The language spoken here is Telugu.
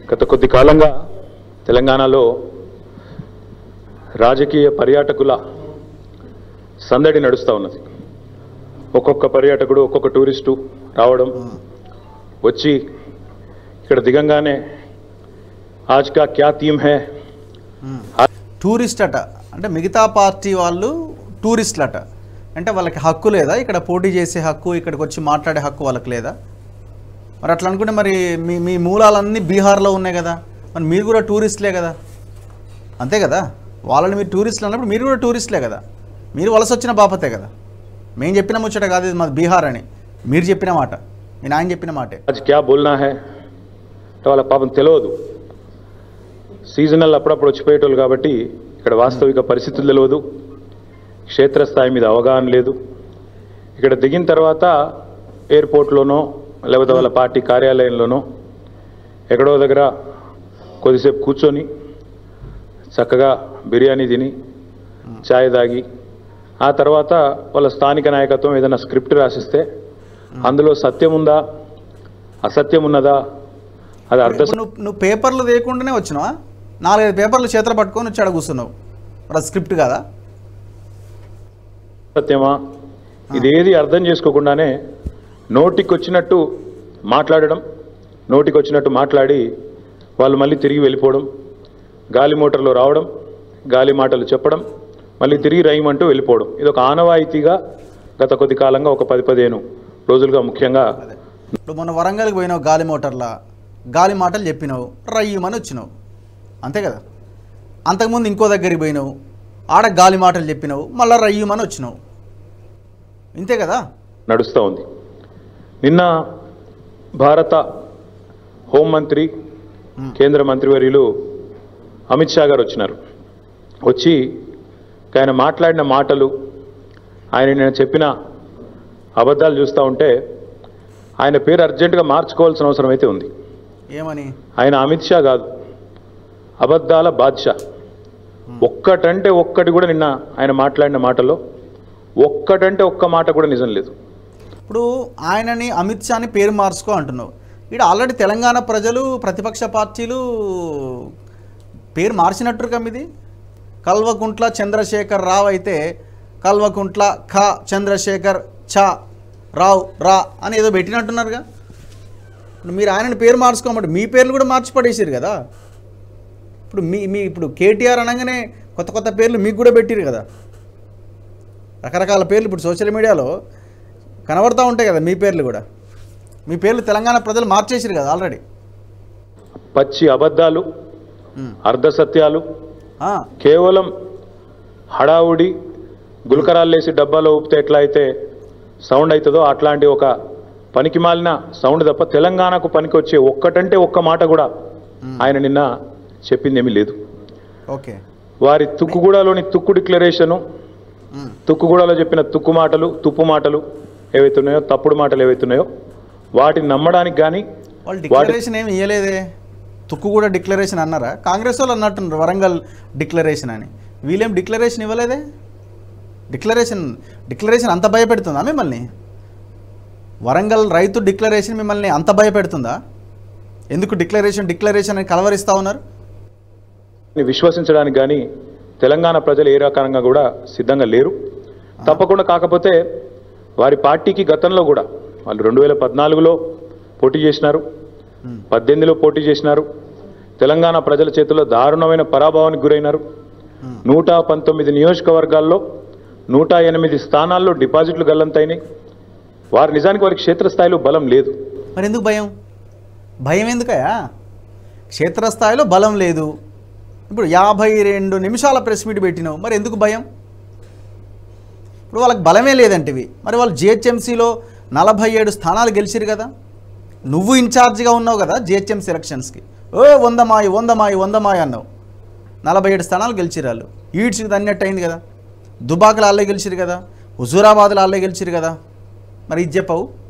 గత కొద్ది కాలంగా తెలంగాణలో రాజకీయ పర్యాటకుల సందడి నడుస్తూ ఉన్నది ఒక్కొక్క పర్యాటకుడు ఒక్కొక్క టూరిస్టు రావడం వచ్చి ఇక్కడ దిగంగానే ఆజ్ కా క్యా థీమ్ హే టూరిస్ట్ అట అంటే మిగతా పార్టీ వాళ్ళు టూరిస్టులు అట అంటే వాళ్ళకి హక్కు లేదా ఇక్కడ పోటీ చేసే హక్కు ఇక్కడికి వచ్చి మాట్లాడే హక్కు వాళ్ళకి లేదా మరి అట్లా అనుకుంటే మరి మీ మీ మూలాలన్నీ బీహార్లో ఉన్నాయి కదా మరి మీరు కూడా టూరిస్టులే కదా అంతే కదా వాళ్ళని మీరు టూరిస్టులు అన్నప్పుడు మీరు కూడా టూరిస్టులే కదా మీరు వలస వచ్చిన బాపతే కదా మేము చెప్పిన ముచ్చట కాదు ఇది మాది బీహార్ అని మీరు చెప్పిన మాట మీ నాయన చెప్పిన మాటే ఆజ్ క్యా బోల్నా హే అంటే వాళ్ళ పాపం తెలియదు సీజనల్ అప్పుడప్పుడు వచ్చిపోయేటోళ్ళు కాబట్టి ఇక్కడ వాస్తవిక పరిస్థితులు తెలియదు క్షేత్రస్థాయి మీద అవగాహన లేదు ఇక్కడ దిగిన తర్వాత ఎయిర్పోర్ట్లోనో లేకపోతే వాళ్ళ పార్టీ కార్యాలయంలోనో ఎక్కడో దగ్గర కొద్దిసేపు కూర్చొని చక్కగా బిర్యానీ తిని ఛాయ్ తాగి ఆ తర్వాత వాళ్ళ స్థానిక నాయకత్వం ఏదైనా స్క్రిప్ట్ రాసిస్తే అందులో సత్యం ఉందా అసత్యం ఉన్నదా అది అర్థ ఇప్పుడు నువ్వు నువ్వు పేపర్లు తీయకుండానే వచ్చినావా నాలుగైదు పేపర్లు చేతులు పట్టుకొని వచ్చి ఆడ కూర్చున్నావు మరి అది స్క్రిప్ట్ కదా సత్యమా ఇదేది అర్థం చేసుకోకుండానే నోటికి వచ్చినట్టు మాట్లాడడం నోటికి వచ్చినట్టు మాట్లాడి వాళ్ళు మళ్ళీ తిరిగి వెళ్ళిపోవడం గాలి మోటార్లో రావడం గాలి మాటలు చెప్పడం మళ్ళీ తిరిగి రైమంటూ వెళ్ళిపోవడం ఇది ఒక ఆనవాయితీగా గత కొద్ది కాలంగా ఒక పది పదిహేను రోజులుగా ముఖ్యంగా అదే ఇప్పుడు మొన్న వరంగల్కి పోయినావు గాలి మోటార్లా గాలి మాటలు చెప్పినావు రయ్యమని వచ్చినావు అంతే కదా అంతకుముందు ఇంకో దగ్గరికి పోయినావు ఆడ గాలి మాటలు చెప్పినావు మళ్ళీ రయ్యమని వచ్చినావు ఇంతే కదా నడుస్తూ ఉంది నిన్న భారత హోంమంత్రి కేంద్ర మంత్రివర్యులు అమిత్ షా గారు వచ్చినారు వచ్చి ఆయన మాట్లాడిన మాటలు ఆయన నేను చెప్పిన అబద్ధాలు చూస్తూ ఉంటే ఆయన పేరు అర్జెంటుగా మార్చుకోవాల్సిన అవసరం అయితే ఉంది ఏమని ఆయన అమిత్ షా కాదు అబద్ధాల బాద్షా ఒక్కటంటే ఒక్కటి కూడా నిన్న ఆయన మాట్లాడిన మాటల్లో ఒక్కటంటే ఒక్క మాట కూడా నిజం లేదు ఇప్పుడు ఆయనని అమిత్ షాని పేరు మార్చుకో అంటున్నావు ఇక్కడ ఆల్రెడీ తెలంగాణ ప్రజలు ప్రతిపక్ష పార్టీలు పేరు మార్చినట్టుగా మీది కల్వకుంట్ల చంద్రశేఖర్ రావు అయితే కల్వకుంట్ల ఖ చంద్రశేఖర్ ఛ రావు రా అని ఏదో పెట్టినట్టున్నారుగా ఇప్పుడు మీరు ఆయనని పేరు మార్చుకోమంటే మీ పేర్లు కూడా మార్చి పడేసారు కదా ఇప్పుడు మీ మీ ఇప్పుడు కేటీఆర్ అనగానే కొత్త కొత్త పేర్లు మీకు కూడా పెట్టిరు కదా రకరకాల పేర్లు ఇప్పుడు సోషల్ మీడియాలో కనబడతా ఉంటాయి కదా మీ పేర్లు కూడా మీ పేర్లు తెలంగాణ ప్రజలు మార్చేసారు కదా ఆల్రెడీ పచ్చి అబద్ధాలు ఉమ్. అర్ధసత్యాలు ఆ, కేవలం హడావుడి గులకరాల్లేసి డబ్బాలో ఊపితే ఎట్లా అయితే సౌండ్ అవుతుందో అట్లాంటి ఒక పనికి మాలిన సౌండ్ తప్ప తెలంగాణకు పనికి వచ్చే ఒక్కటంటే ఒక్క మాట కూడా ఆయన నిన్న చెప్పిందేమీ లేదు ఓకే వారి తుక్కుగూడలోని తుక్కు డిక్లరేషను ఉమ్. తుక్కుగూడలో చెప్పిన తుక్కు మాటలు తుప్పు మాటలు ఏవైతున్నాయో తప్పుడు మాటలు ఏవైతున్నాయో వాటిని నమ్మడానికి కానీ వాళ్ళు డిక్లరేషన్ ఏమి ఇవ్వలేదే తుక్కు కూడా డిక్లరేషన్ అన్నారా కాంగ్రెస్ వాళ్ళు అన్నట్టున్నారు వరంగల్ డిక్లరేషన్ అని వీళ్ళేం డిక్లరేషన్ ఇవ్వలేదే డిక్లరేషన్ డిక్లరేషన్ అంత భయపెడుతుందా మిమ్మల్ని వరంగల్ రైతు డిక్లరేషన్ మిమ్మల్ని అంత భయపెడుతుందా ఎందుకు డిక్లరేషన్ డిక్లరేషన్ అని కలవరిస్తూ ఉన్నారు విశ్వసించడానికి కానీ తెలంగాణ ప్రజలు ఏ రకంగా కూడా సిద్ధంగా లేరు తప్పకుండా కాకపోతే వారి పార్టీకి గతంలో కూడా వాళ్ళు రెండు వేల పద్నాలుగులో పోటీ చేసినారు Hmm. పద్దెనిమిదిలో పోటీ చేసినారు తెలంగాణ ప్రజల చేతిలో దారుణమైన పరాభవానికి గురైనారు Hmm. నూట పంతొమ్మిది నియోజకవర్గాల్లో నూట ఎనిమిది స్థానాల్లో డిపాజిట్లు గల్లంతైనాయి వారి నిజానికి వారికి క్షేత్రస్థాయిలో బలం లేదు మరి ఎందుకు భయం భయం ఎందుకయా క్షేత్రస్థాయిలో బలం లేదు ఇప్పుడు యాభై రెండు నిమిషాల ప్రెస్ మీట్ పెట్టినావు మరి ఎందుకు భయం ఇప్పుడు వాళ్ళకి బలమే లేదంటివి మరి వాళ్ళు జిహెచ్ఎంసీలో నలభై ఏడు స్థానాలు గెలిచిరు కదా నువ్వు ఇన్ఛార్జిగా ఉన్నావు కదా జిహెచ్ఎంసీ ఎలక్షన్స్కి ఓ వందమాయి వందమాయి వందమాయి అన్నావు నలభై ఏడు స్థానాలు గెలిచిరు వాళ్ళు ఈడ్స్కి అన్నట్టు అయింది కదా దుబాకలు వాళ్ళే గెలిచిరు కదా హుజూరాబాద్లో వాళ్ళే గెలిచిరు కదా మరి ఇది చెప్పవు